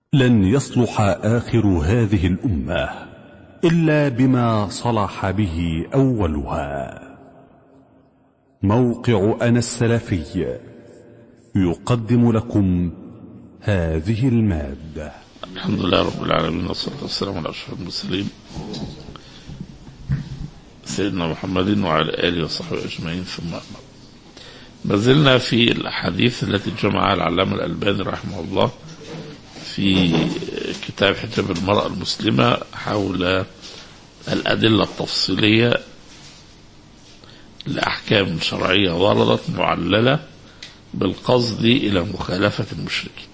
لن يصلح آخر هذه الأمة إلا بما صلح به أولها موقع أنا السلفي يقدم لكم هذه المادة الحمد لله رب العالمين والصلاة والسلام على أشرف المرسلين سيدنا محمد وعلى آله وصحبه أجمعين ثم أما ما زلنا في الأحاديث التي جمعها العلامة الألباني رحمه الله في كتاب حجاب المرأة المسلمة حول الأدلة التفصيلية لأحكام شرعية وردت معللة بالقصد إلى مخالفة المشركين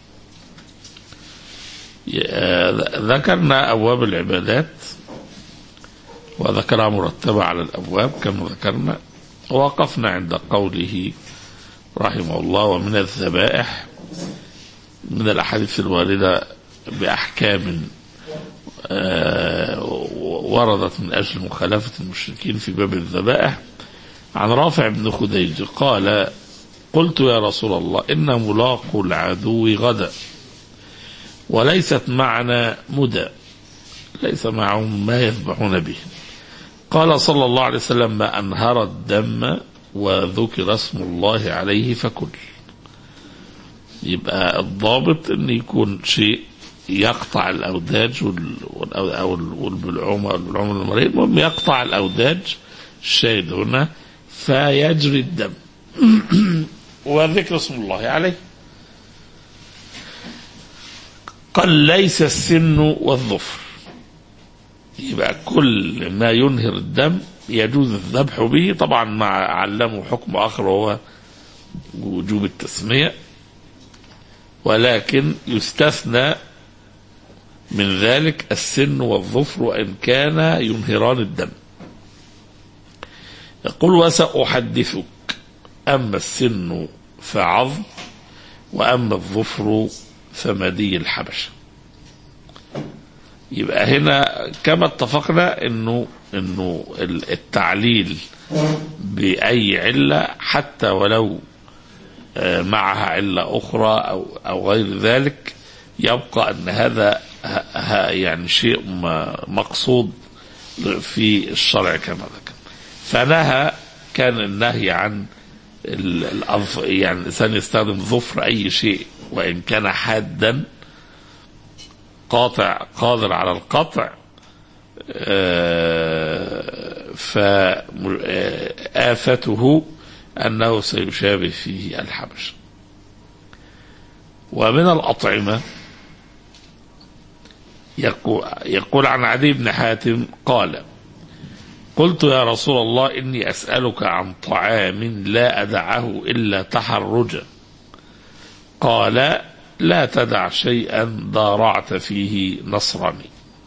ذكرنا أبواب العبادات وذكرها مرتبة على الأبواب كما ذكرنا ووقفنا عند قوله رحمه الله ومن الذبائح من الأحاديث الواردة بأحكام وردت من أجل مخالفة المشركين في باب الذبائح عن رافع بن خديج قال قلت يا رسول الله إن ملاق العدو غدا وليست معنا مدى ليس معهم ما يذبحون به قال صلى الله عليه وسلم ما أنهر الدم وذكر اسم الله عليه فكل يبقى الضابط ان يكون شيء يقطع الاوداج او والبلعوم او البلعوم المريض المهم يقطع الاوداج الشاهد هنا فيجري الدم وذكر اسم الله عليه قال ليس السن والظفر يبقى كل ما ينهر الدم يجوز الذبح به طبعا مع علمه حكم اخر وهو وجوب التسميه ولكن يستثنى من ذلك السن والظفر وان كان ينهران الدم يقول وساحدثك اما السن فعظم واما الظفر فمدي الحبشه يبقى هنا كما اتفقنا انه انه التعليل باي عله حتى ولو معها عله اخرى او او غير ذلك يبقى ان هذا يعني شيء مقصود في الشرع كما ذكر فنهى كان النهي عن الأظف يعني الانسان يستخدم ظفر اي شيء وان كان حادا قاطع قادر على القطع فآفته أنه سيشابه فيه الحبش ومن الأطعمة يقول, يقول عن عدي بن حاتم قال قلت يا رسول الله إني أسألك عن طعام لا أدعه إلا تحرجا قال لا تدع شيئا ضارعت فيه نصراني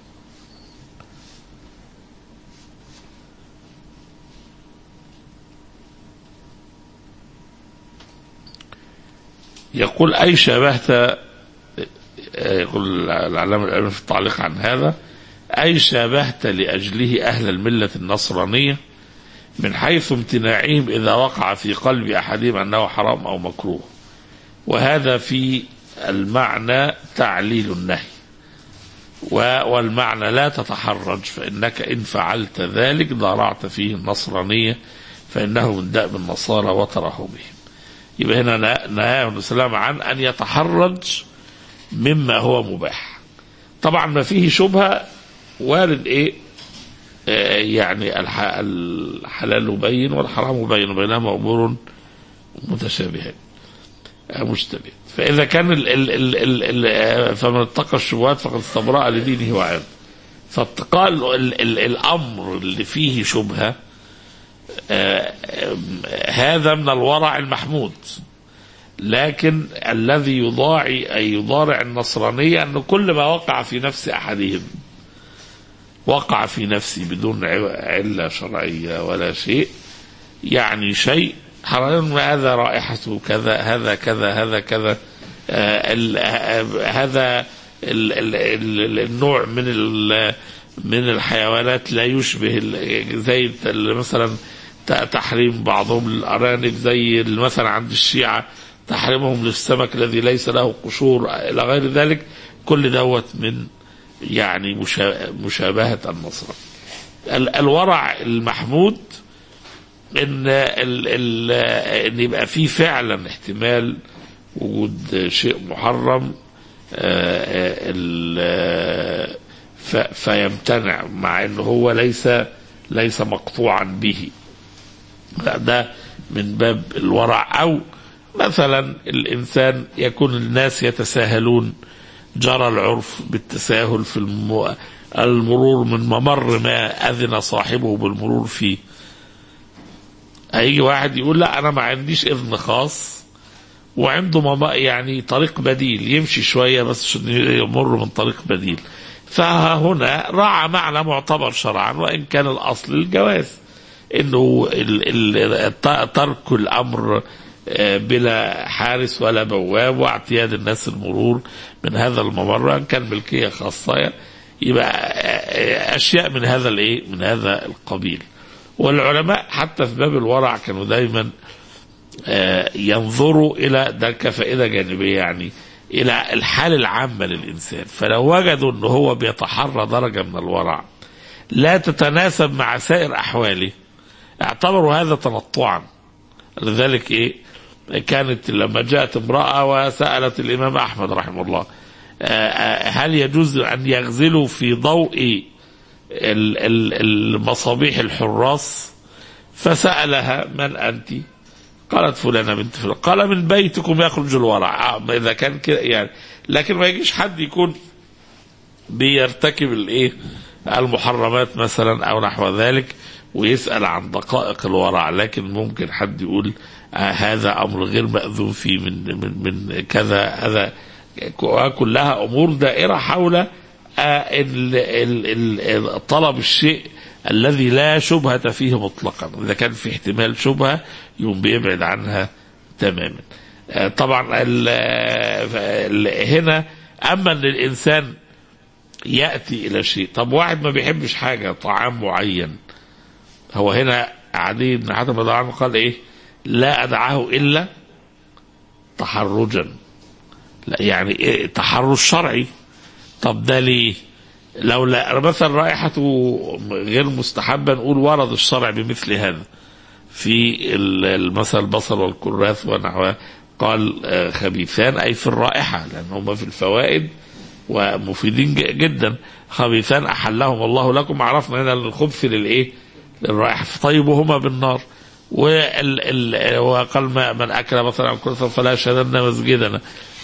يقول أي شابهت يقول العلامة الألباني في التعليق عن هذا أي شابهت لأجله أهل الملة النصرانية من حيث امتناعهم إذا وقع في قلب أحدهم أنه حرام أو مكروه وهذا في المعنى تعليل النهي والمعنى لا تتحرج فإنك إن فعلت ذلك ضرعت فيه النصرانية فإنه من دأب النصارى وترهبهم يبقى هنا نهاه السلام عن أن يتحرج مما هو مباح طبعا ما فيه شبهة وارد إيه آه يعني الحلال بين والحرام بين بينهما أمور متشابهات مشتبه فإذا كان ال ال ال ال ال فمن اتقى الشبهات فقد استبرأ لدينه وعرضه فاتقاء ال ال الأمر اللي فيه شبهة آه هذا من الورع المحمود لكن الذي يضاعي أي يضارع النصرانية أن كل ما وقع في نفس أحدهم وقع في نفسي بدون علة شرعية ولا شيء يعني شيء حرام هذا رائحته كذا هذا كذا هذا كذا آه ال آه هذا ال ال ال النوع من من الحيوانات لا يشبه زي مثلا تحريم بعضهم للارانب زي مثلا عند الشيعه تحريمهم للسمك الذي ليس له قشور الى غير ذلك كل دوت من يعني مشا- مشابهة النصرة ال- الورع المحمود ان ال ال ان يبقى فيه فعلا احتمال وجود شيء محرم آه، آه، ال- آه، ف- فيمتنع مع انه هو ليس ليس مقطوعا به لا ده من باب الورع او مثلا الانسان يكون الناس يتساهلون جرى العرف بالتساهل في الم- المرور من ممر ما اذن صاحبه بالمرور فيه هيجي واحد يقول لا انا ما عنديش اذن خاص وعنده مما يعني طريق بديل يمشي شويه بس عشان يمر من طريق بديل فهنا راعى معنى معتبر شرعا وان كان الاصل الجواز انه ال- ال- ت- ترك الامر آه، بلا حارس ولا بواب واعتياد الناس المرور من هذا الممر ان كان ملكيه خاصه يبقى آه، اشياء من هذا الايه من هذا القبيل والعلماء حتى في باب الورع كانوا دايما آه، ينظروا الى ده كفائده جانبيه يعني الى الحال العامه للانسان فلو وجدوا ان هو بيتحرى درجه من الورع لا تتناسب مع سائر احواله اعتبروا هذا تنطعا لذلك ايه كانت لما جاءت امراه وسالت الامام احمد رحمه الله آه، آه، هل يجوز ان يغزلوا في ضوء ال- ال- المصابيح الحراس فسالها من انت؟ قالت فلانة بنت فلان قال من بيتكم يخرج الورع آه، إذا كان كده يعني لكن ما يجيش حد يكون بيرتكب الايه المحرمات مثلا او نحو ذلك ويسأل عن دقائق الورع لكن ممكن حد يقول آه هذا امر غير مأذون فيه من من من كذا هذا كلها امور دائره حول آه ال- ال- ال- طلب الشيء الذي لا شبهة فيه مطلقا إذا كان في احتمال شبهة يوم بيبعد عنها تماما آه، طبعا ال- ال- هنا أما أن الإنسان يأتي إلى شيء طب واحد ما بيحبش حاجة طعام معين هو هنا عدي بن حاتم رضي الله عنه قال إيه لا أدعه إلا تحرجا لا يعني إيه تحرج شرعي طب ده ليه لو لا مثلا رائحته غير مستحبة نقول ورد الشرع بمثل هذا في ال- المثل البصل والكراث ونحوها قال آه، خبيثان أي في الرائحة لأن هما في الفوائد ومفيدين ج- جدا خبيثان أحلهم الله لكم عرفنا هنا الخبث للإيه للرائحة فطيبهما بالنار وال ال وقال ما من أكل مثلا كرثا فلا يشهدن مسجدنا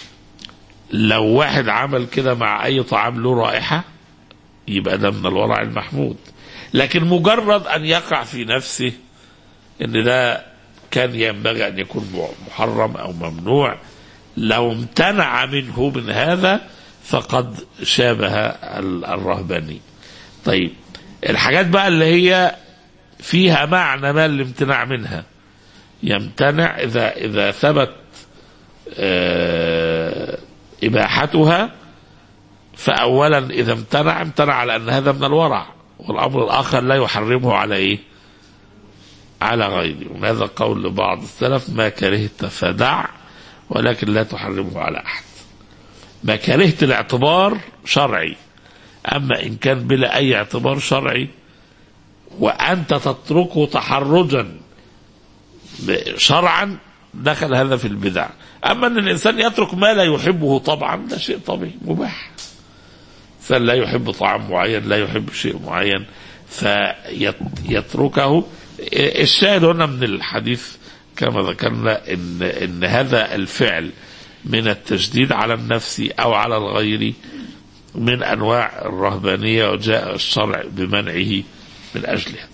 لو واحد عمل كده مع أي طعام له رائحة يبقى ده من الورع المحمود لكن مجرد أن يقع في نفسه ان ده كان ينبغي ان يكون محرم او ممنوع لو امتنع منه من هذا فقد شابه ال- الرهباني طيب الحاجات بقى اللي هي فيها معنى ما الامتناع منها يمتنع اذا اذا ثبت آه، اباحتها فاولا اذا امتنع امتنع على ان هذا من الورع والامر الاخر لا يحرمه على ايه على غيره وهذا قول لبعض السلف ما كرهت فدع ولكن لا تحرمه على أحد ما كرهت الاعتبار شرعي أما إن كان بلا أي اعتبار شرعي وأنت تتركه تحرجا شرعا دخل هذا في البدع أما أن الإنسان يترك ما لا يحبه طبعا ده شيء طبيعي مباح إنسان لا يحب طعام معين لا يحب شيء معين فيتركه الشاهد هنا من الحديث كما ذكرنا ان ان هذا الفعل من التشديد على النفس او على الغير من انواع الرهبانيه وجاء الشرع بمنعه من اجلها.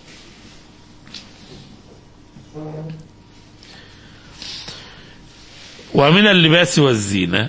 ومن اللباس والزينه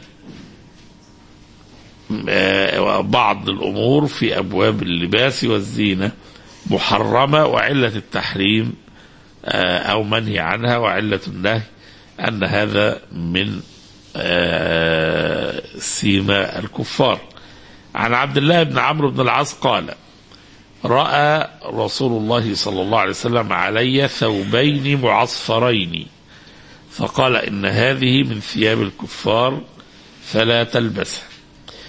آه، بعض الامور في ابواب اللباس والزينه محرمه وعله التحريم آه، او منهي عنها وعله النهي ان هذا من آه، سيما الكفار عن عبد الله بن عمرو بن العاص قال راى رسول الله صلى الله عليه وسلم علي ثوبين معصفرين فقال ان هذه من ثياب الكفار فلا تلبسها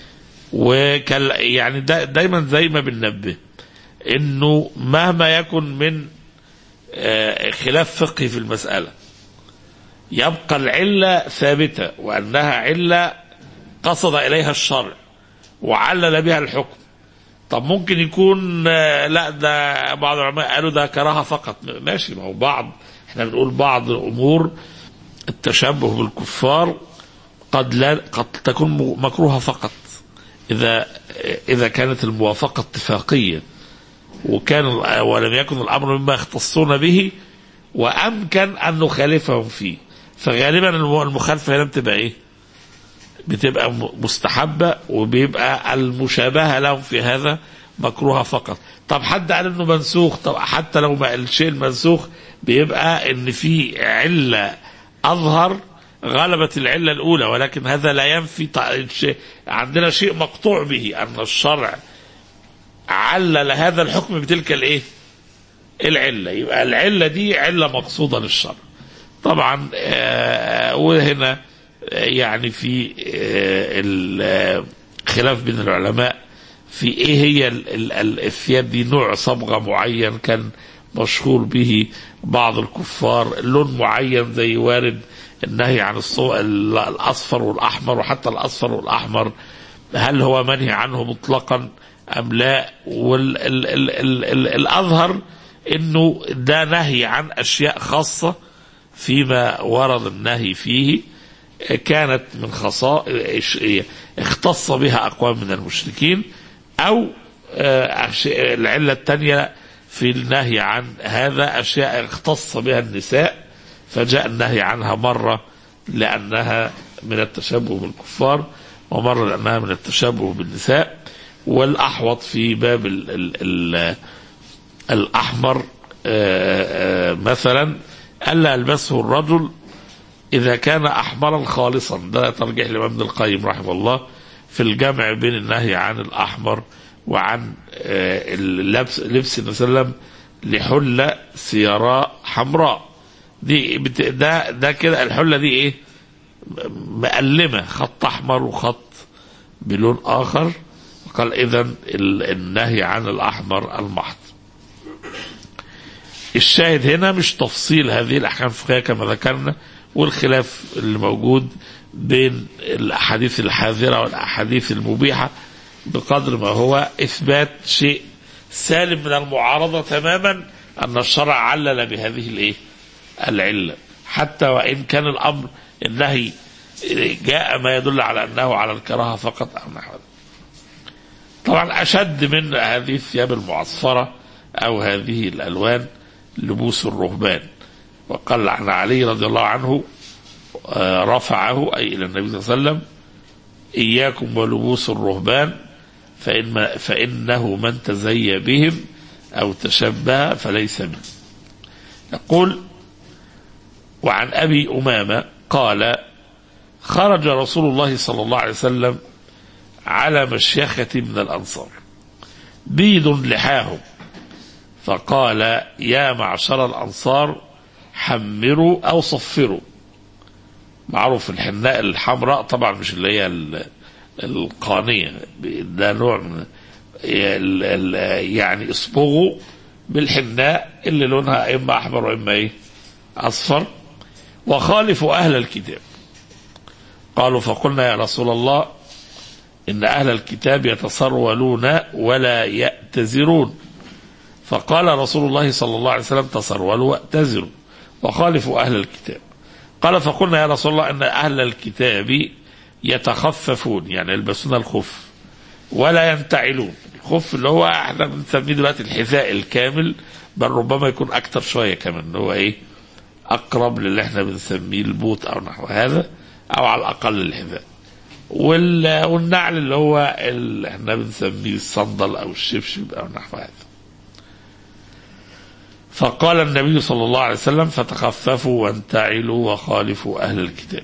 وكان يعني دا دايما زي ما بننبه انه مهما يكن من آه، خلاف فقهي في المسألة يبقى العلة ثابتة وأنها علة قصد إليها الشرع وعلل بها الحكم طب ممكن يكون آه، لا ده بعض العلماء قالوا ده كراهة فقط ماشي ما هو بعض احنا بنقول بعض الأمور التشبه بالكفار قد لا قد تكون مكروهة فقط إذا إذا كانت الموافقة اتفاقية وكان ولم يكن الأمر مما يختصون به وأمكن أن نخالفهم فيه فغالبا المخالفة هنا بتبقى إيه؟ بتبقى م- مستحبة وبيبقى المشابهة لهم في هذا مكروهة فقط طب حد قال انه منسوخ طب حتى لو ما الشيء المنسوخ بيبقى ان في علة اظهر غلبت العلة الاولى ولكن هذا لا ينفي تع- الشيء- عندنا شيء مقطوع به ان الشرع علل هذا الحكم بتلك الايه العلة يبقى العلة دي علة مقصودة للشرع طبعا آه، وهنا آه، يعني في آه، ال- آه، خلاف بين العلماء في ايه هي ال- ال- ال- الثياب دي نوع صبغة معين كان مشهور به بعض الكفار لون معين زي وارد النهي عن الصو... ال- الاصفر والاحمر وحتى الاصفر والاحمر هل هو منهي عنه مطلقا ام لا والاظهر انه ده نهي عن اشياء خاصه فيما ورد النهي فيه كانت من خصائص اختص بها اقوام من المشركين او آه، أش- العله الثانيه في النهي عن هذا اشياء اختص بها النساء فجاء النهي عنها مره لانها من التشبه بالكفار ومره لانها من التشبه بالنساء والاحوط في باب ال ال ال الأحمر آه، آه، مثلا ألا يلبسه الرجل إذا كان أحمرا خالصا ده ترجيح الإمام ابن القيم رحمه الله في الجمع بين النهي عن الأحمر وعن آه، اللبس لبس النبي صلى الله عليه وسلم لحلة سيراء حمراء دي بت- ده ده كده الحلة دي إيه مقلمة خط أحمر وخط بلون آخر قال إذا النهي عن الأحمر المحض الشاهد هنا مش تفصيل هذه الاحكام الفقهيه كما ذكرنا والخلاف اللي موجود بين الاحاديث الحاذره والاحاديث المبيحه بقدر ما هو اثبات شيء سالم من المعارضه تماما ان الشرع علل بهذه الايه؟ العله حتى وان كان الامر النهي جاء ما يدل على انه على الكراهه فقط او نحو ذلك. طبعا اشد من هذه الثياب المعصفره او هذه الالوان لبوس الرهبان وقال عن علي رضي الله عنه آه، رفعه اي الى النبي صلى الله عليه وسلم اياكم ولبوس الرهبان فإن فانه من تزي بهم او تشبه فليس منه يقول وعن ابي امامه قال خرج رسول الله صلى الله عليه وسلم على مشيخة من الأنصار بيض لحاهم فقال يا معشر الأنصار حمروا أو صفروا معروف الحناء الحمراء طبعا مش اللي هي ال- القانية ده نوع من ال- ال- يعني اصبغوا بالحناء اللي لونها إما أحمر وإما إيه أصفر وخالفوا أهل الكتاب قالوا فقلنا يا رسول الله إن أهل الكتاب يتسرولون ولا يأتزرون فقال رسول الله صلى الله عليه وسلم تسرولوا واتزروا وخالفوا أهل الكتاب قال فقلنا يا رسول الله أن أهل الكتاب يتخففون يعني يلبسون الخف ولا ينتعلون الخف اللي هو احنا بنسميه دلوقتي الحذاء الكامل بل ربما يكون أكتر شوية كمان اللي هو إيه أقرب للي احنا بنسميه البوت أو نحو هذا أو على الأقل الحذاء وال- والنعل اللي هو اللي احنا بنسميه الصندل او الشبشب او نحو هذا فقال النبي صلى الله عليه وسلم فتخففوا وانتعلوا وخالفوا اهل الكتاب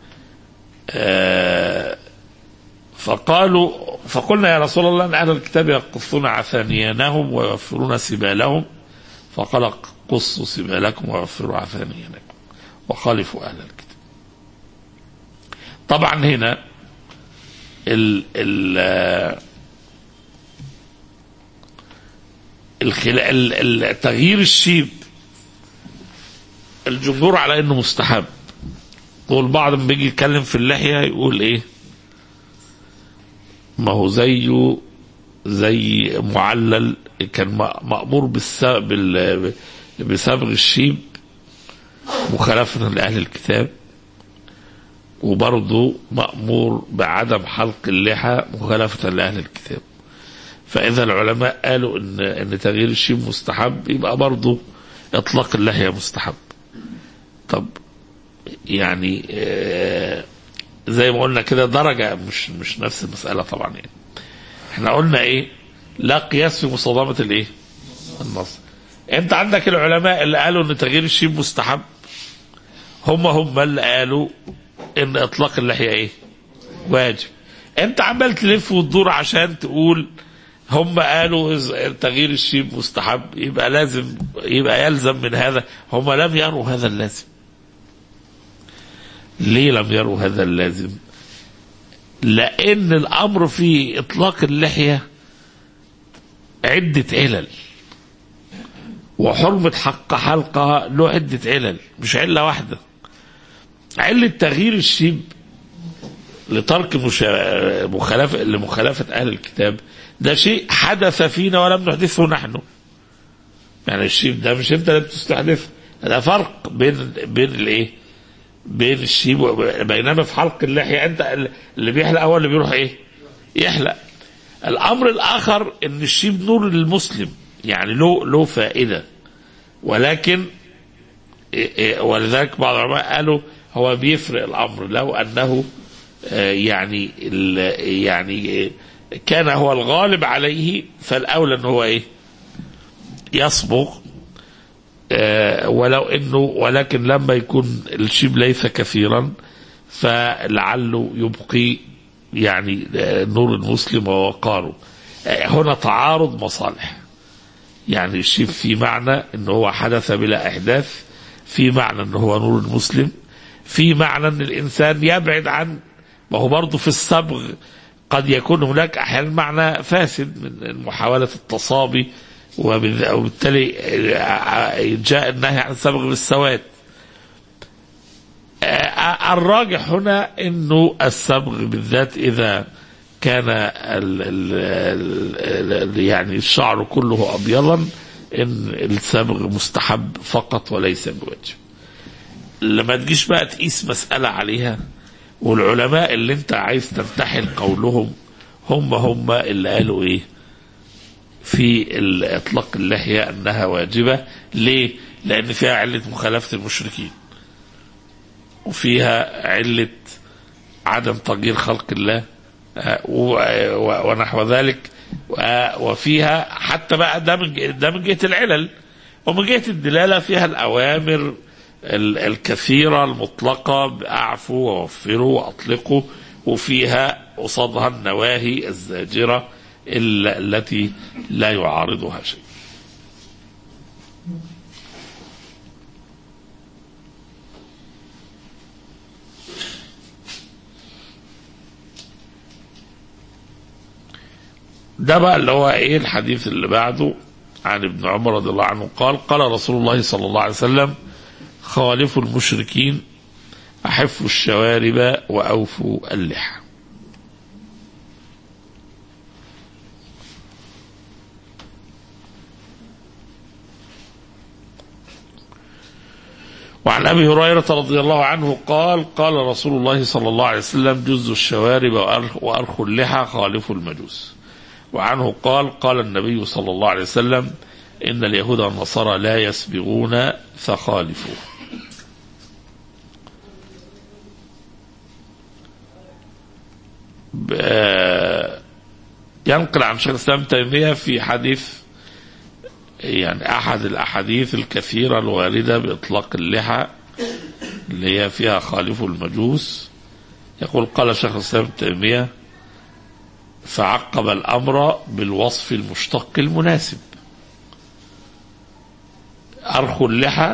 آه، فقالوا فقلنا يا رسول الله ان اهل الكتاب يقصون عثانيانهم ويوفرون سبالهم فقال قصوا سبالكم ووفروا عثانيانكم وخالفوا اهل الكتاب طبعا هنا ال ال الخلا- ال- ال- تغيير الشيب الجمهور على انه مستحب والبعض لما بيجي يتكلم في اللحيه يقول ايه ما هو زيه زي معلل كان م- مأمور بالس- بال- بصبغ الشيب مخالفة لأهل الكتاب وبرضه مأمور بعدم حلق اللحى مخالفة لأهل الكتاب فإذا العلماء قالوا إن إن تغيير الشيب مستحب يبقى برضه إطلاق اللحية مستحب طب يعني آه، زي ما قلنا كده درجة مش مش نفس المسألة طبعا يعني احنا قلنا ايه لا قياس في مصادمة الايه النص انت عندك العلماء اللي قالوا ان تغيير الشيب مستحب هم هم اللي قالوا ان اطلاق اللحية ايه واجب انت عمال تلف وتدور عشان تقول هم قالوا إز- تغيير الشيب مستحب يبقى لازم يبقى يلزم من هذا هم لم يروا هذا اللازم ليه لم يروا هذا اللازم لان الامر في اطلاق اللحيه عده علل وحرمه حق حلقها له عده علل مش عله واحده عله تغيير الشيب لترك مشا... مخالفه لمخالفه اهل الكتاب ده شيء حدث فينا ولم نحدثه نحن يعني الشيب ده مش انت اللي بتستحدثه ده فرق بين بين الايه بين الشيب وب- بينما في حلق اللحيه انت اللي بيحلق هو اللي بيروح ايه يحلق الامر الاخر ان الشيب نور للمسلم يعني له له فائده ولكن إيه إيه ولذلك بعض العلماء قالوا هو بيفرق الامر لو انه آه، يعني ال- يعني آه، كان هو الغالب عليه فالاولى ان هو ايه يصبغ آه، ولو انه ولكن لما يكون الشيب ليس كثيرا فلعله يبقي يعني آه، نور المسلم ووقاره آه، هنا تعارض مصالح يعني الشيب في معنى ان هو حدث بلا احداث في معنى ان هو نور المسلم في معنى ان الانسان يبعد عن ما هو برضه في الصبغ قد يكون هناك احيانا معنى فاسد من محاوله التصابي وبالذ- وبالتالي جاء النهي عن الصبغ بالسواد آه، الراجح هنا انه الصبغ بالذات اذا كان ال ال ال ال يعني الشعر كله ابيضا ان الصبغ مستحب فقط وليس بواجب لما تجيش بقى تقيس مسألة عليها والعلماء اللي انت عايز تمتحن قولهم هم هم اللي قالوا ايه في ال- اطلاق اللحية انها واجبة ليه لان فيها علة مخالفة المشركين وفيها علة عدم تغيير خلق الله آه، و- و- ونحو ذلك و- وفيها حتى بقى ده من ج- ده من جهة العلل ومن جهة الدلالة فيها الأوامر ال- الكثيرة المطلقة بأعفوا ووفروا وأطلقوا وفيها قصادها النواهي الزاجرة ال- التي لا يعارضها شيء ده بقى اللي هو ايه الحديث اللي بعده عن ابن عمر رضي الله عنه قال قال رسول الله صلى الله عليه وسلم خالفوا المشركين أحفوا الشوارب وأوفوا اللحى وعن ابي هريره رضي الله عنه قال قال رسول الله صلى الله عليه وسلم جز الشوارب وأرخ- وارخوا اللحى خالفوا المجوس وعنه قال قال النبي صلى الله عليه وسلم ان اليهود والنصارى لا يسبغون فخالفوا ب- آه، ينقل عن شيخ الاسلام تيميه في حديث يعني احد الاحاديث الكثيره الوارده باطلاق اللحى اللي هي فيها خالفوا المجوس يقول قال شيخ الاسلام ابن تيميه فعقب الامر بالوصف المشتق المناسب ارخوا اللحى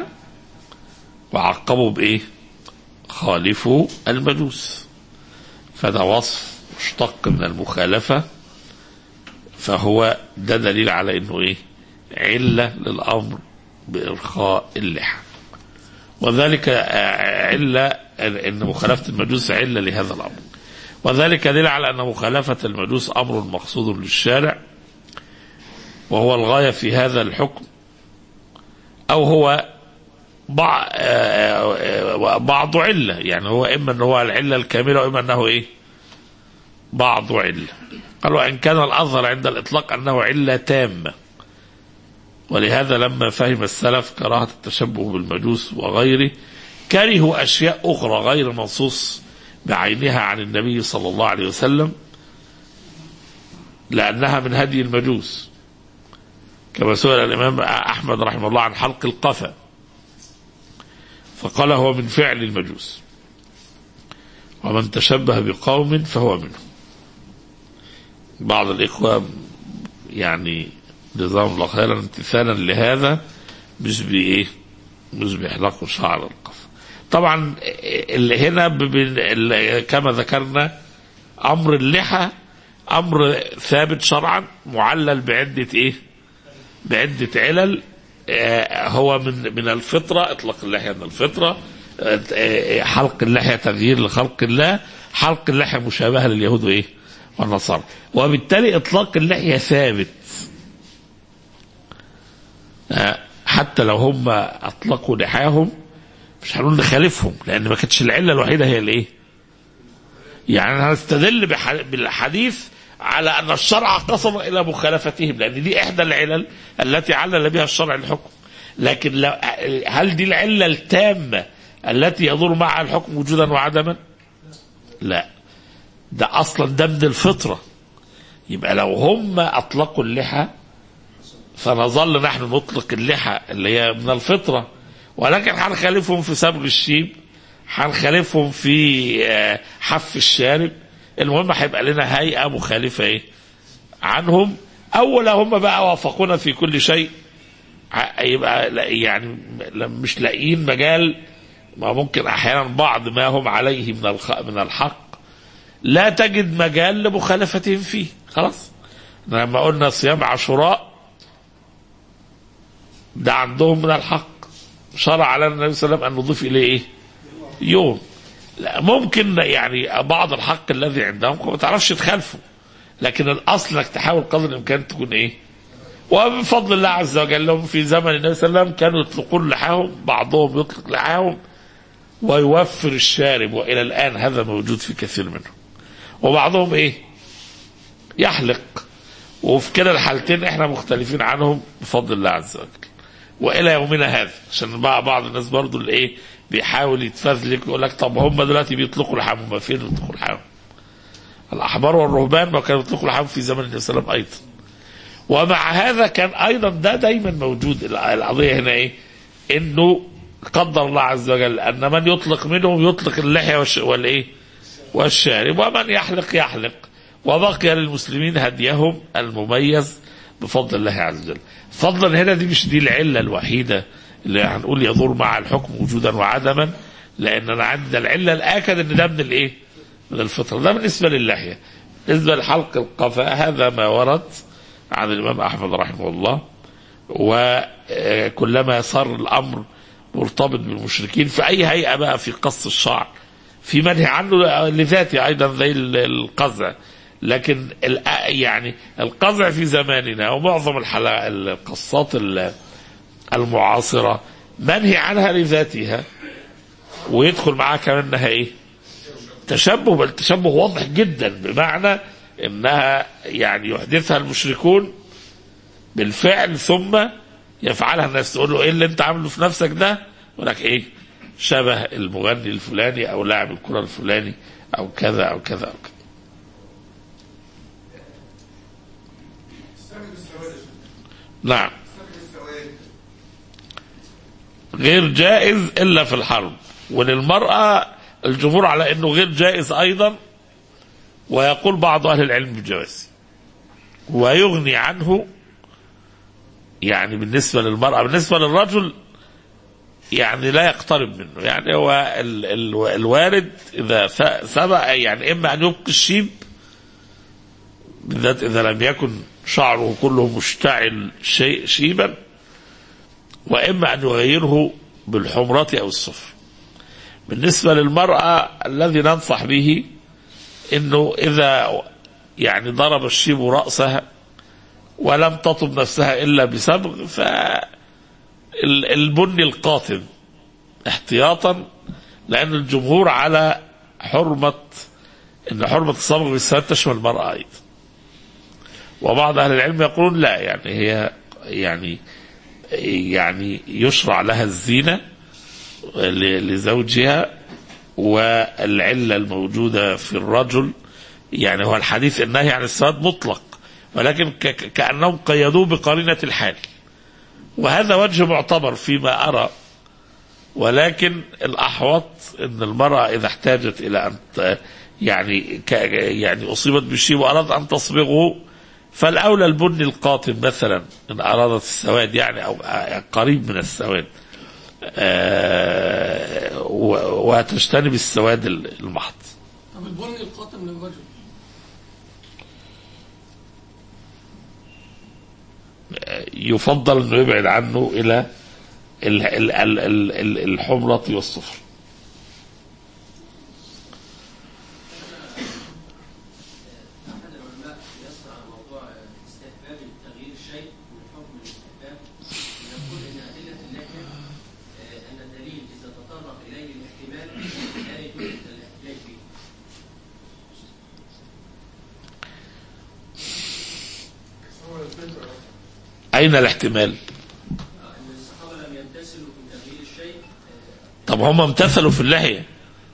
وعقبوا بايه خالفوا المجوس فده وصف مشتق من المخالفة فهو ده دليل على انه ايه علة للامر بارخاء اللحى وذلك علة ان مخالفة المجوس علة لهذا الامر وذلك دليل على ان مخالفة المجوس امر مقصود للشارع وهو الغاية في هذا الحكم او هو بعض علة يعني هو اما ان هو العلة الكاملة واما انه ايه بعض علة قالوا ان كان الاظهر عند الاطلاق انه علة تامة ولهذا لما فهم السلف كراهة التشبه بالمجوس وغيره كرهوا اشياء اخرى غير منصوص بعينها عن النبي صلى الله عليه وسلم لانها من هدي المجوس كما سئل الامام احمد رحمه الله عن حلق القفا فقال هو من فعل المجوس ومن تشبه بقوم فهو منهم بعض الإخوة يعني جزاهم الله خيرا امتثالا لهذا مش بإيه مش بيحلقوا شعر القفا طبعا اللي هنا اللي كما ذكرنا أمر اللحى أمر ثابت شرعا معلل بعدة إيه بعدة علل هو من من الفطرة إطلاق اللحية من الفطرة حلق اللحية تغيير لخلق الله حلق اللحية مشابهة لليهود وإيه والنصارى وبالتالي إطلاق اللحية ثابت حتى لو هم أطلقوا لحاهم مش هنقول نخالفهم لأن ما كانتش العلة الوحيدة هي الإيه يعني هنستدل بالحديث على أن الشرع قصد إلى مخالفتهم لأن دي إحدى العلل التي علل بها الشرع الحكم لكن هل دي العلة التامة التي يدور معها الحكم وجودا وعدما لا ده أصلا ده من الفطرة يبقى لو هم أطلقوا اللحى فنظل نحن نطلق اللحى اللي هي من الفطرة ولكن هنخالفهم في صبغ الشيب هنخالفهم في حف الشارب المهم هيبقى لنا هيئة مخالفة ايه عنهم او لو هم بقى وافقونا في كل شيء يبقى يعني مش لاقيين مجال ما ممكن احيانا بعض ما هم عليه من من الحق لا تجد مجال لمخالفتهم فيه خلاص لما قلنا صيام عاشوراء ده عندهم من الحق شرع لنا النبي صلى الله عليه وسلم ان نضيف اليه ايه يوم لا ممكن يعني بعض الحق الذي عندهم ما تعرفش تخالفه لكن الاصل انك تحاول قدر الامكان تكون ايه وبفضل الله عز وجل لهم في زمن النبي صلى الله عليه وسلم كانوا يطلقون لحاهم بعضهم يطلق لحاهم ويوفر الشارب والى الان هذا موجود في كثير منهم وبعضهم ايه يحلق وفي كلا الحالتين احنا مختلفين عنهم بفضل الله عز وجل والى يومنا هذا عشان بعض الناس برضو الايه بيحاول يتفزلك يقول لك طب هم دلوقتي بيطلقوا لحامهم ما فين بيطلقوا لحامهم الاحبار والرهبان ما كانوا بيطلقوا لحامهم في زمن النبي صلى الله عليه وسلم ايضا ومع هذا كان ايضا ده دايما موجود القضيه هنا ايه انه قدر الله عز وجل ان من يطلق منهم يطلق اللحيه والش... والايه والشارب ومن يحلق يحلق وبقي للمسلمين هديهم المميز بفضل الله عز وجل فضلا هنا دي مش دي العله الوحيده اللي هنقول يدور مع الحكم وجودا وعدما لان انا عندي العله الاكد ان ده من الايه؟ من الفطره ده بالنسبه للحيه بالنسبه لحلق القفاء هذا ما ورد عن الامام احمد رحمه الله وكلما صار الامر مرتبط بالمشركين في اي هيئه بقى في قص الشعر في منهي عنه لذاته ايضا زي القزع لكن يعني القزع في زماننا ومعظم القصات المعاصره منهي عنها لذاتها ويدخل معاها كمان انها ايه؟ تشبه بل تشبه واضح جدا بمعنى انها يعني يحدثها المشركون بالفعل ثم يفعلها الناس تقول له ايه اللي انت عامله في نفسك ده؟ يقول لك ايه؟ شبه المغني الفلاني او لاعب الكره الفلاني او كذا او كذا او كذا. نعم غير جائز الا في الحرب وللمراه الجمهور على انه غير جائز ايضا ويقول بعض اهل العلم بالجواز ويغني عنه يعني بالنسبه للمراه بالنسبه للرجل يعني لا يقترب منه يعني هو ال ال الوارد اذا سبق يعني اما ان يبقي الشيب بالذات إذا لم يكن شعره كله مشتعل شيء شيبا وإما أن يغيره بالحمرة أو الصفر بالنسبة للمرأة الذي ننصح به انه اذا يعني ضرب الشيب رأسها ولم تطب نفسها الا بصبغ فالبني القاتم احتياطا لان الجمهور على حرمة ان حرمة الصبغ بالسواد تشمل المرأة ايضا وبعض اهل العلم يقولون لا يعني هي يعني يعني يشرع لها الزينة لزوجها والعلة الموجودة في الرجل يعني هو الحديث النهي عن السواد مطلق ولكن كأنهم قيدوه بقرينة الحال وهذا وجه معتبر فيما أرى ولكن الأحوط أن المرأة إذا احتاجت إلى أن يعني يعني أصيبت بالشيء وأراد أن تصبغه فالأولى البني القاتم مثلا إن أرادت السواد يعني أو قريب من السواد آه وتجتنب السواد المحض طب البني القاتم للرجل يفضل انه يبعد عنه الى الحمرة والصفر أين الاحتمال طب هم امتثلوا في اللحية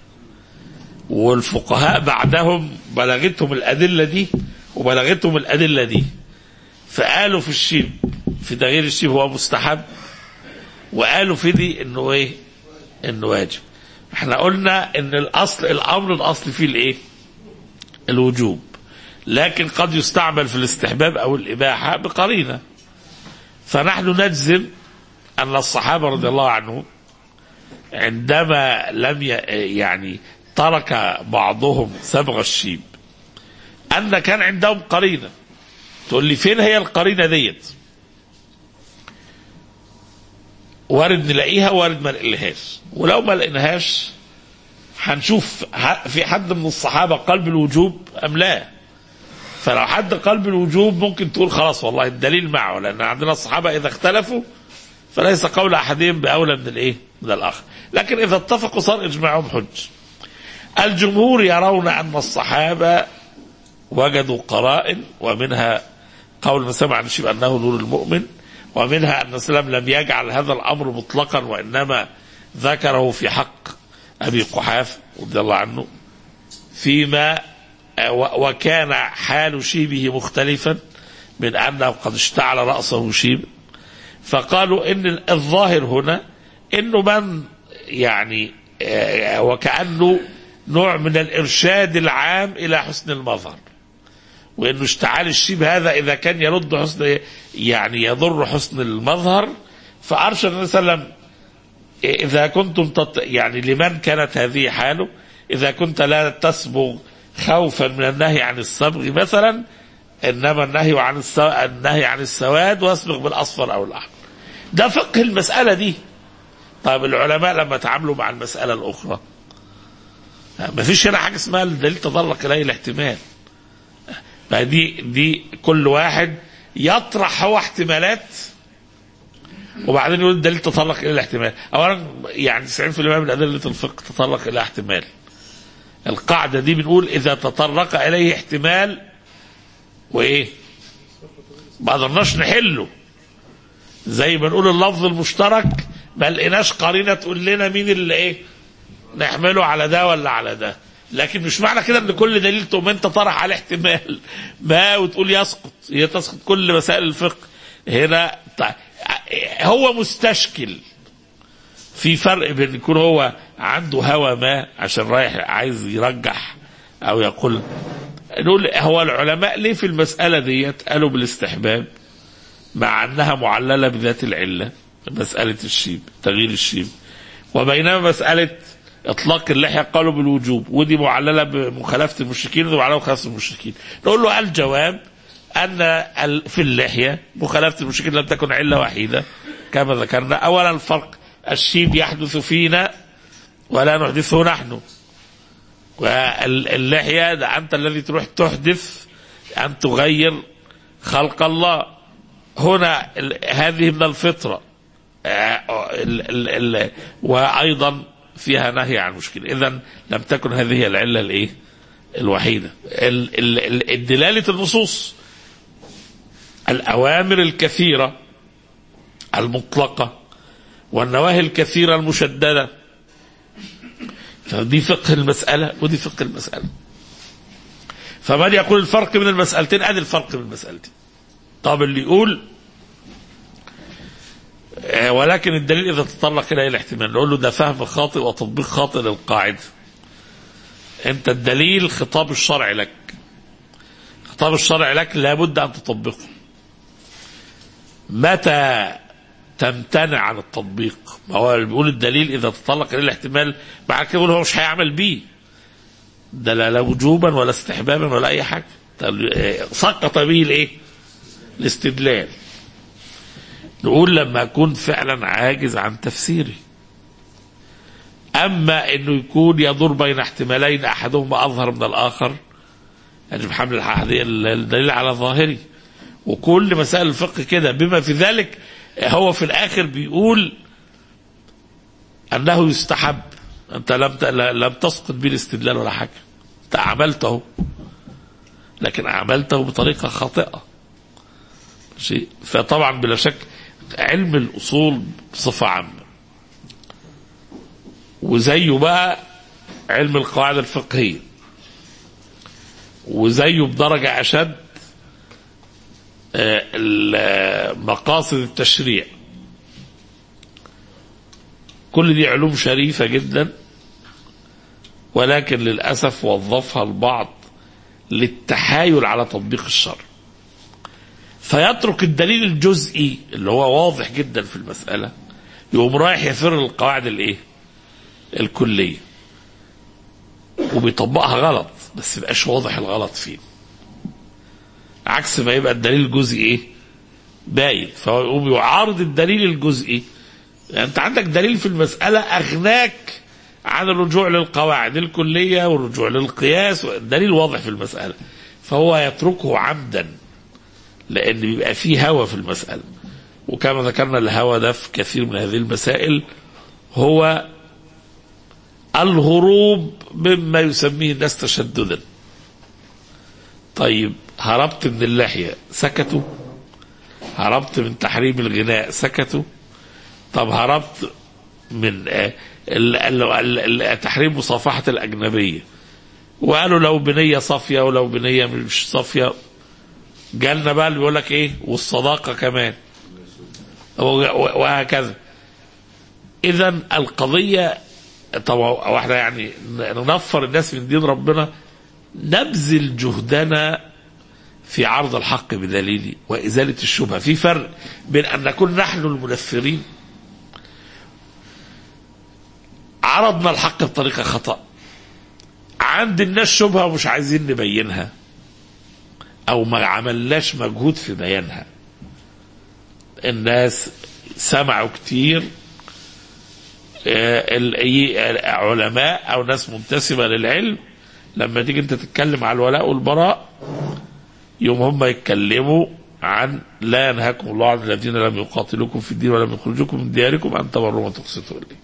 والفقهاء بعدهم بلغتهم الأدلة دي وبلغتهم الأدلة دي فقالوا في الشيب في تغيير الشيب هو مستحب وقالوا في دي انه ايه انه واجب احنا قلنا ان الاصل الامر الاصل فيه الايه الوجوب لكن قد يستعمل في الاستحباب او الاباحه بقرينه فنحن نجزم أن الصحابة رضي الله عنهم عندما لم يعني ترك بعضهم صبغ الشيب أن كان عندهم قرينة تقول لي فين هي القرينة ديت وارد نلاقيها وارد ما نلاقيهاش ولو ما لقيناهاش هنشوف في حد من الصحابة قلب الوجوب أم لا فلو حد قلب الوجوب ممكن تقول خلاص والله الدليل معه لان عندنا الصحابه اذا اختلفوا فليس قول احدهم باولى من الايه؟ من الاخر، لكن اذا اتفقوا صار اجماعهم حج. الجمهور يرون ان الصحابه وجدوا قرائن ومنها قول من سمع عن الشيب انه نور المؤمن ومنها ان السلام لم يجعل هذا الامر مطلقا وانما ذكره في حق ابي قحاف رضي الله عنه فيما وكان حال شيبه مختلفا من أنه قد اشتعل رأسه شيب فقالوا إن الظاهر هنا إنه من يعني وكأنه نوع من الإرشاد العام إلى حسن المظهر وإنه اشتعال الشيب هذا إذا كان يرد حسن يعني يضر حسن المظهر فأرشد النبي صلى الله عليه وسلم إذا كنتم تط... يعني لمن كانت هذه حاله إذا كنت لا تسبغ خوفا من النهي عن الصبغ مثلا انما النهي عن السو... النهي عن السواد واصبغ بالاصفر او الاحمر. ده فقه المساله دي. طيب العلماء لما تعاملوا مع المساله الاخرى ما فيش هنا حاجه اسمها الدليل تطرق اليه الاحتمال. فدي دي كل واحد يطرح هو احتمالات وبعدين يقول الدليل تطرق الى الاحتمال. اولا يعني 90% من ادله الفقه تطرق الى احتمال. القاعدة دي بنقول إذا تطرق إليه احتمال وإيه ما قدرناش نحله زي ما نقول اللفظ المشترك ما لقيناش قرينة تقول لنا مين اللي إيه نحمله على ده ولا على ده لكن مش معنى كده ان كل دليل تقوم انت طرح عليه احتمال ما وتقول يسقط هي تسقط كل مسائل الفقه هنا هو مستشكل في فرق بين يكون هو عنده هوى ما عشان رايح عايز يرجح او يقول نقول هو العلماء ليه في المسألة ديت قالوا بالاستحباب مع انها معللة بذات العلة مسألة الشيب تغيير الشيب وبينما مسألة اطلاق اللحيه قالوا بالوجوب ودي معلله بمخالفه المشركين ودي معلله بمخالفه المشركين نقول له الجواب ان ال- في اللحيه مخالفه المشركين لم تكن عله وحيده كما ذكرنا اولا الفرق الشيب يحدث فينا ولا نحدثه نحن واللحيه ده انت الذي تروح تحدث ان تغير خلق الله هنا ال- هذه من الفطره آه، ال- ال- ال- وايضا فيها نهي عن مشكله اذا لم تكن هذه العله الايه الوحيده ال- ال- ال- الدلاله النصوص الاوامر الكثيره المطلقه والنواهي الكثيره المشدده فدي فقه المساله ودي فقه المساله فمن يقول الفرق بين المسالتين ادي الفرق بين المسالتين طب اللي يقول آه، ولكن الدليل اذا تطرق الى الاحتمال نقول له ده فهم خاطئ وتطبيق خاطئ للقاعده انت الدليل خطاب الشرع لك خطاب الشرع لك لابد ان تطبقه متى تمتنع عن التطبيق ما هو اللي بيقول الدليل اذا تطرق الى الاحتمال مع كده يقول هو مش هيعمل بيه ده لا لا وجوبا ولا استحبابا ولا اي حاجه طب، آه، سقط به الايه الاستدلال نقول لما اكون فعلا عاجز عن تفسيري اما انه يكون يدور بين احتمالين احدهما اظهر من الاخر يجب حمل الحديث الدليل على ظاهري وكل مسائل الفقه كده بما في ذلك هو في الاخر بيقول انه يستحب انت لم ت- لم تسقط به الاستدلال ولا حاجه انت عملته لكن عملته بطريقه خاطئه شيء فطبعا بلا شك علم الاصول بصفه عامه وزيه بقى علم القواعد الفقهيه وزيه بدرجه اشد آه، ال- مقاصد التشريع كل دي علوم شريفه جدا ولكن للاسف وظفها البعض للتحايل على تطبيق الشرع فيترك الدليل الجزئي اللي هو واضح جدا في المسألة يقوم رايح يفر القواعد الايه الكلية وبيطبقها غلط بس مبقاش واضح الغلط فيه عكس ما يبقى الدليل الجزئي ايه باين فهو يقوم يعارض الدليل الجزئي يعني انت عندك دليل في المسألة اغناك عن الرجوع للقواعد الكلية والرجوع للقياس الدليل واضح في المسألة فهو يتركه عمدا لان بيبقى فيه هوى في المساله وكما ذكرنا الهوى ده في كثير من هذه المسائل هو الهروب مما يسميه الناس تشددا طيب هربت من اللحيه سكتوا هربت من تحريم الغناء سكتوا طب هربت من آه، ال- ال- ال- تحريم مصافحه الاجنبيه وقالوا لو بنيه صافيه ولو بنيه مش صافيه جالنا بقى اللي بيقول لك ايه والصداقه كمان و- وهكذا اذا القضيه طبعا واحنا يعني ننفر الناس من دين ربنا نبذل جهدنا في عرض الحق بدليله وازاله الشبهه في فرق بين ان نكون نحن المنفرين عرضنا الحق بطريقه خطا عند الناس شبهه ومش عايزين نبينها او ما عملناش مجهود في بيانها الناس سمعوا كتير آه، ال- أي- علماء او ناس منتسبه للعلم لما تيجي انت تتكلم على الولاء والبراء يوم هم يتكلموا عن لا ينهاكم الله عن الذين لم يقاتلوكم في الدين ولم يخرجوكم من دياركم ان تبروا وتقسطوا اليه.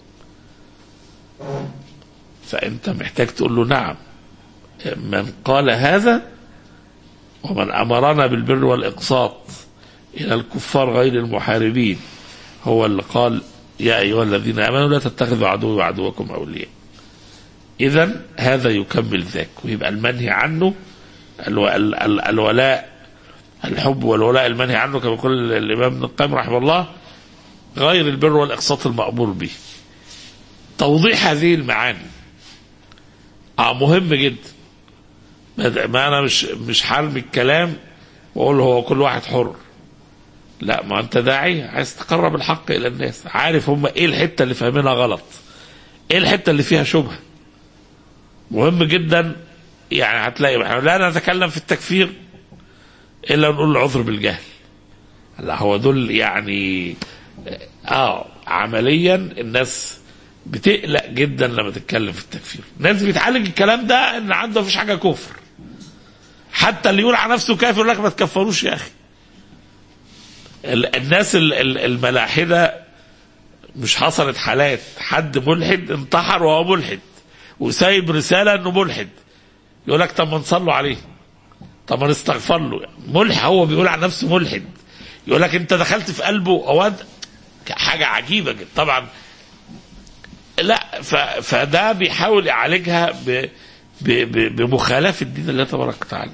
فانت محتاج تقول له نعم من قال هذا ومن امرنا بالبر والاقساط الى الكفار غير المحاربين هو اللي قال يا ايها الذين امنوا لا تتخذوا عدوي وعدوكم اولياء اذا هذا يكمل ذاك ويبقى المنهي عنه الو- ال- ال- الولاء الحب والولاء المنهي عنه كما يقول الامام ابن القيم رحمه الله غير البر والاقساط المامور به توضيح هذه المعاني اه مهم جدا ما ما انا مش مش حرمي الكلام واقول هو كل واحد حر لا ما انت داعي عايز تقرب الحق الى الناس عارف هم ايه الحته اللي فاهمينها غلط ايه الحته اللي فيها شبهه مهم جدا يعني هتلاقي احنا لا نتكلم في التكفير الا نقول العذر بالجهل لا هو دول يعني اه عمليا الناس بتقلق جدا لما تتكلم في التكفير الناس بتعالج الكلام ده ان عنده مفيش حاجه كفر حتى اللي يقول على نفسه كافر يقول لك ما تكفروش يا اخي ال- الناس ال- ال- الملاحده مش حصلت حالات حد ملحد انتحر وهو ملحد وسايب رساله انه ملحد يقول لك طب ما نصلوا عليه طب ما نستغفر له ملحد هو بيقول عن نفسه ملحد يقول لك انت دخلت في قلبه هو أنت- حاجه عجيبه جدا طبعا لا ف... فده بيحاول يعالجها ب... ب... ب... بمخالفه دين الله تبارك وتعالى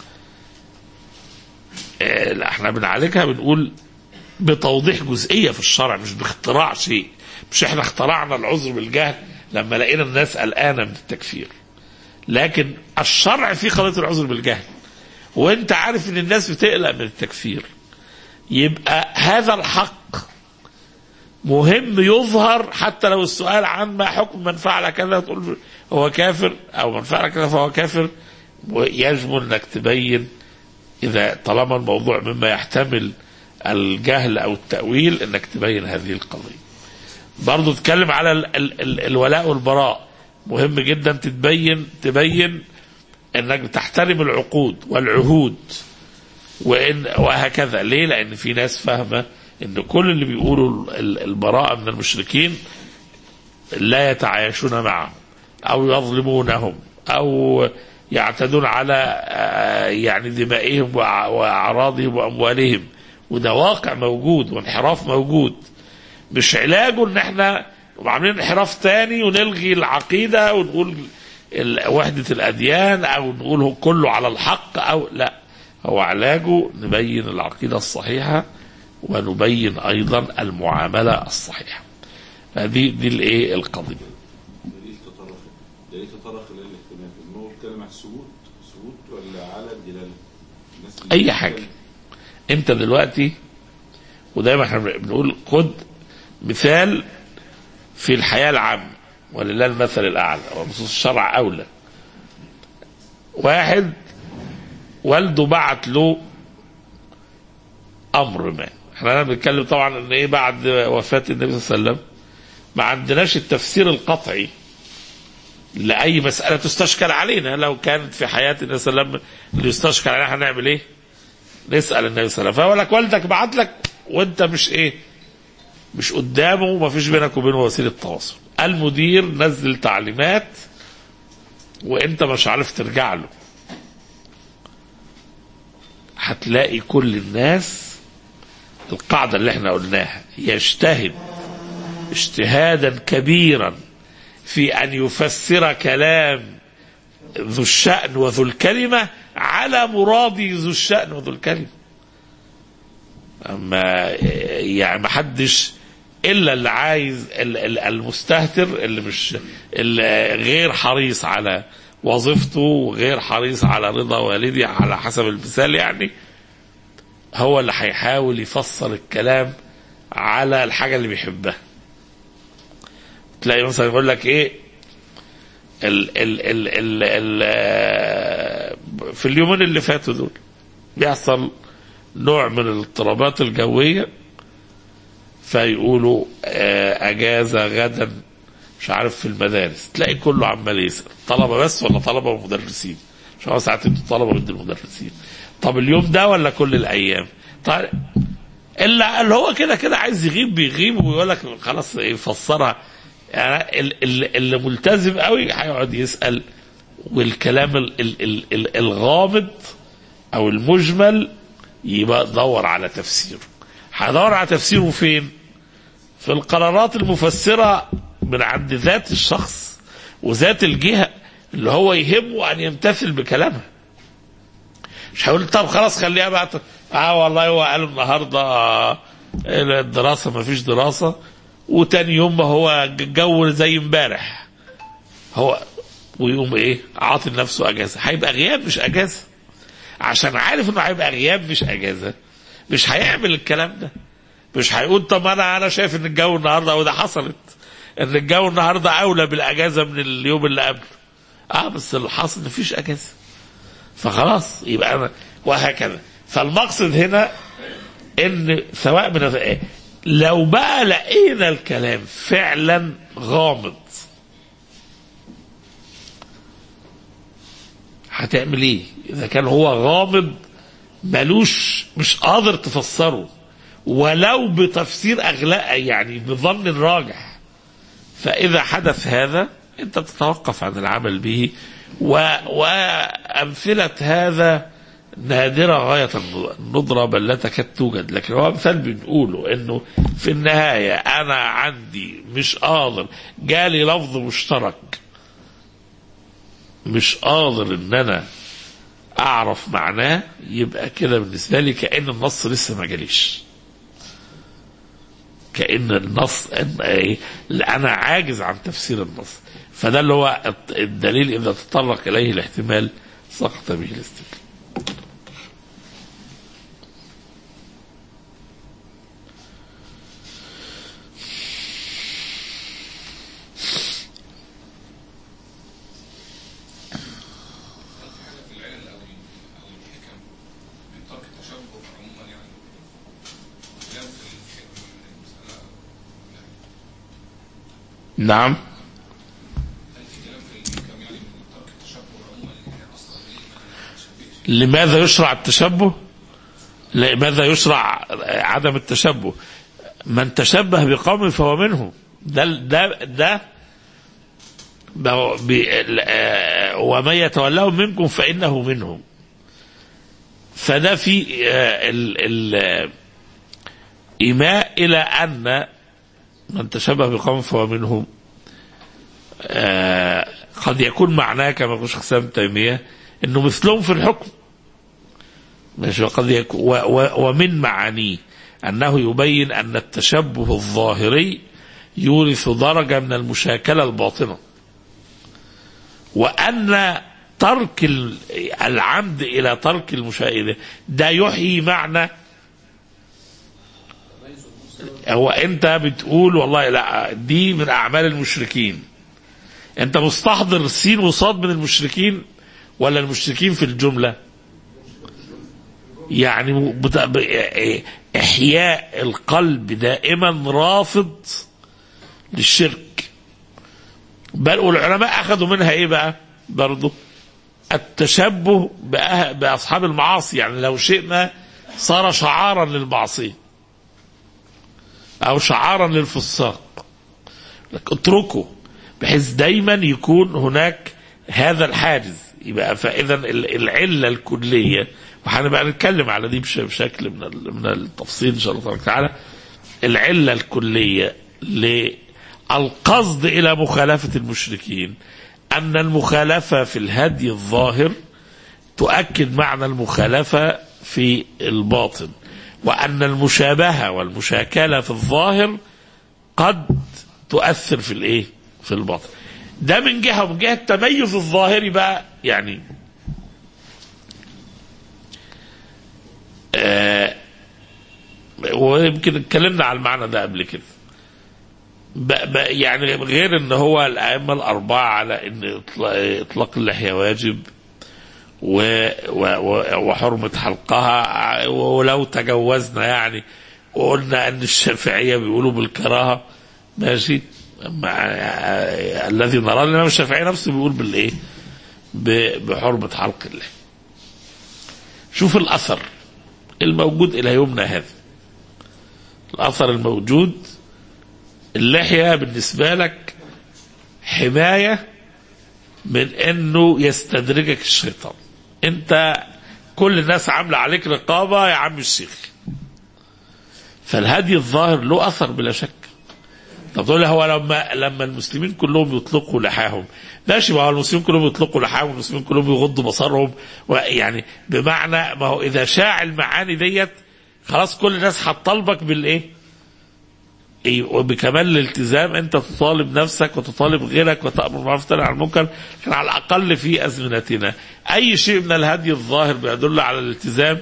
آه، لا احنا بنعالجها بنقول بتوضيح جزئيه في الشرع مش باختراع شيء مش احنا اخترعنا العذر بالجهل لما لقينا الناس قلقانه من التكفير لكن الشرع فيه قضيه العذر بالجهل وانت عارف ان الناس بتقلق من التكفير يبقى هذا الحق مهم يظهر حتى لو السؤال عن ما حكم من فعل كذا تقول هو كافر او من فعل كذا فهو كافر ويجب انك تبين اذا طالما الموضوع مما يحتمل الجهل او التاويل انك تبين هذه القضيه. برضه تتكلم على ال ال ال الولاء والبراء مهم جدا تتبين تبين انك بتحترم العقود والعهود وإن وهكذا ليه؟ لأن في ناس فاهمة إن كل اللي بيقولوا ال- البراءة من المشركين لا يتعايشون معهم أو يظلمونهم أو يعتدون على آه، يعني دمائهم وأع- وأعراضهم وأموالهم وده واقع موجود وانحراف موجود مش علاجه ان احنا عاملين انحراف تاني ونلغي العقيده ونقول ال- وحده الاديان او نقول كله على الحق او لا هو علاجه نبين العقيده الصحيحه ونبين ايضا المعامله الصحيحه هذه دي الايه القضيه دليل تطرق دليل تطرق الى الاختلاف ان هو بيتكلم عن الثبوت ثبوت ولا على الدلاله الناس اللي اي حاجه انت دلوقتي ودايما احنا بنقول خد مثال في الحياه العامه ولله المثل الاعلى ونصوص الشرع اولى واحد والده بعت له امر ما احنا بنتكلم طبعا ان ايه بعد وفاه النبي صلى الله عليه وسلم ما عندناش التفسير القطعي لاي مساله تستشكل علينا لو كانت في حياه النبي صلى الله عليه وسلم اللي يستشكل علينا هنعمل ايه؟ نسال النبي صلى الله عليه وسلم فيقول لك والدك بعت لك وانت مش ايه؟ مش قدامه وما فيش بينك وبينه وسيله تواصل. المدير نزل تعليمات وانت مش عارف ترجع له. هتلاقي كل الناس القاعده اللي احنا قلناها يجتهد اجتهادا كبيرا في ان يفسر كلام ذو الشأن وذو الكلمة على مراد ذو الشأن وذو الكلمة أما يعني ما حدش إلا اللي عايز ال- ال- المستهتر اللي مش اللي غير حريص على وظيفته وغير حريص على رضا والدي على حسب المثال يعني هو اللي هيحاول يفسر الكلام على الحاجة اللي بيحبها تلاقي مثلا يقول لك ايه ال ال ال ال ال آه، في اليومين اللي فاتوا دول بيحصل نوع من الاضطرابات الجوية فيقولوا آه، أجازة غدا مش عارف في المدارس تلاقي كله عمال يسأل طلبة بس ولا طلبة ومدرسين مش عارف ساعات انتوا طلبة ضد المدرسين طب اليوم ده ولا كل الأيام طيب الا اللي هو كده كده عايز يغيب بيغيب ويقول لك خلاص يفسرها يعني ال- ال- اللي ملتزم قوي هيقعد يسال والكلام ال- ال- ال- ال- الغامض او المجمل يبقى دور على تفسيره هدور على تفسيره فين في القرارات المفسره من عند ذات الشخص وذات الجهه اللي هو يهمه ان يمتثل بكلامها مش هقول طب خلاص خليها بقى ت- اه والله هو قالوا النهارده آه، الدراسه ما فيش دراسه وتاني يوم ما هو جو زي امبارح هو ويقوم ايه عاطي لنفسه اجازه هيبقى غياب مش اجازه عشان عارف انه هيبقى غياب مش اجازه مش هيعمل الكلام ده مش هيقول طب انا انا شايف ان الجو النهارده وده حصلت ان الجو النهارده اولى بالاجازه من اليوم اللي قبله اه بس اللي حاصل مفيش اجازه فخلاص يبقى انا وهكذا فالمقصد هنا ان سواء من لو بقى لقينا الكلام فعلا غامض هتعمل ايه اذا كان هو غامض ملوش مش قادر تفسره ولو بتفسير اغلاء يعني بظن راجح فاذا حدث هذا انت تتوقف عن العمل به و... وامثله هذا نادرة غاية الندرة بل لا تكاد توجد لكن هو مثال بنقوله انه في النهاية انا عندي مش قادر جالي لفظ مشترك مش قادر ان انا اعرف معناه يبقى كده بالنسبة لي كأن النص لسه ما جاليش كأن النص إيه انا عاجز عن تفسير النص فده اللي هو الدليل اذا تطرق اليه الاحتمال سقط به الاستدلال نعم لماذا يشرع التشبه لماذا يشرع عدم التشبه من تشبه بقوم فهو منهم ده ده ده ومن يتولهم منكم فإنه منهم فده في الإيماء إلى أن من تشبه بقوم فهو منهم آه قد يكون معناه كما يقول شيخ ابن تيميه انه مثلهم في الحكم ماشي وقد يكون و و ومن معانيه انه يبين ان التشبه الظاهري يورث درجه من المشاكله الباطنه وان ترك العمد الى ترك المشاهده ده يحيي معنى هو انت بتقول والله لا دي من اعمال المشركين انت مستحضر سين وصاد من المشركين ولا المشركين في الجمله يعني بتا... احياء القلب دائما رافض للشرك بل والعلماء اخذوا منها ايه بقى برضه التشبه بأه... باصحاب المعاصي يعني لو شئنا صار شعارا للمعصيه او شعارا للفساق لك اتركه بحيث دايما يكون هناك هذا الحاجز يبقى فاذا العله الكليه وهنبقى نتكلم على دي بشكل من من التفصيل ان شاء الله تبارك وتعالى العله الكليه للقصد الى مخالفه المشركين ان المخالفه في الهدي الظاهر تؤكد معنى المخالفه في الباطن وأن المشابهة والمشاكلة في الظاهر قد تؤثر في الإيه؟ في الباطن. ده من جهة ومن جهة التميز الظاهري بقى يعني آه ويمكن اتكلمنا على المعنى ده قبل كده. يعني غير ان هو الائمه الاربعه على ان اطلاق اللحيه واجب و و وحرمة حلقها ولو تجوزنا يعني وقلنا ان الشافعية بيقولوا بالكراهة ماشي مع الذي نراه الامام الشافعي نفسه بيقول بالايه؟ بحرمة حلق الله. شوف الاثر الموجود الى يومنا هذا. الاثر الموجود اللحية بالنسبة لك حماية من انه يستدرجك الشيطان. انت كل الناس عامله عليك رقابه يا عم الشيخ فالهدي الظاهر له اثر بلا شك طب تقول هو لما لما المسلمين كلهم يطلقوا لحاهم ماشي ما هو المسلمين كلهم يطلقوا لحاهم والمسلمين كلهم يغضوا بصرهم يعني بمعنى ما هو اذا شاع المعاني ديت خلاص كل الناس هتطالبك بالايه؟ وبكمال الالتزام انت تطالب نفسك وتطالب غيرك وتامر بالمعروف وتنهى عن المنكر لكن على الاقل في ازمنتنا اي شيء من الهدي الظاهر بيدل على الالتزام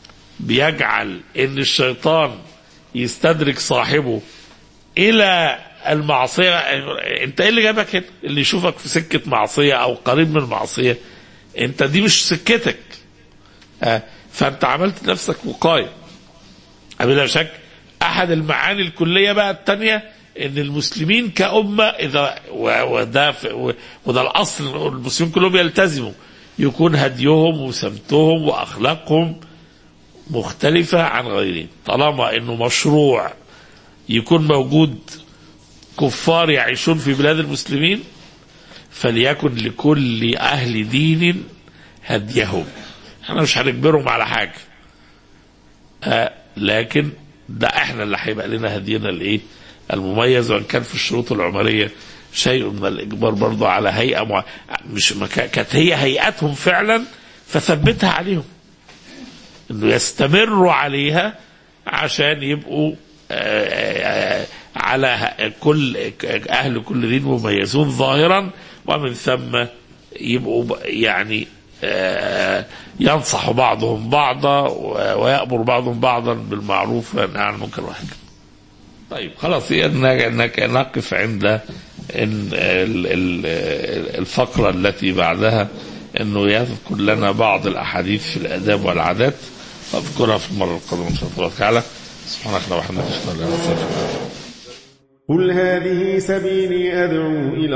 بيجعل ان الشيطان يستدرك صاحبه الى المعصيه انت ايه اللي جابك هنا؟ اللي يشوفك في سكه معصيه او قريب من معصيه انت دي مش سكتك آه، فانت عملت نفسك وقايه بلا شك احد المعاني الكليه بقى الثانيه ان المسلمين كامه اذا و- وده ف- و- وده الاصل المسلمين كلهم يلتزموا يكون هديهم وسمتهم واخلاقهم مختلفه عن غيرهم طالما انه مشروع يكون موجود كفار يعيشون في بلاد المسلمين فليكن لكل اهل دين هديهم احنا مش هنجبرهم على حاجه آه لكن ده احنا اللي هيبقى لنا هدينا الايه المميز وان كان في الشروط العمريه شيء من الاجبار برضه على هيئه مع... مش ما كا- كانت هي هيئتهم فعلا فثبتها عليهم انه يستمروا عليها عشان يبقوا آه، آه، على ه- كل اهل كل دين مميزون ظاهرا ومن ثم يبقوا ب- يعني آه، ينصح بعضهم بعضا و- ويأمر بعضهم بعضا بالمعروف وينهى عن المنكر وهكذا. طيب خلاص إنك إنك نقف عند إن ال- ال- الفقرة التي بعدها انه يذكر لنا بعض الاحاديث في الاداب والعادات اذكرها في المره القادمه ان شاء الله تعالى سبحانك اللهم وبحمدك اشهد ان لا اله الا انت أستغفرك. قل هذه سبيلي أدعو إلى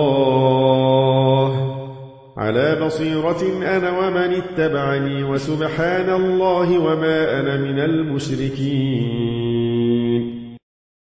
الله على بصيرة أنا ومن اتبعني وسبحان الله وما أنا من المشركين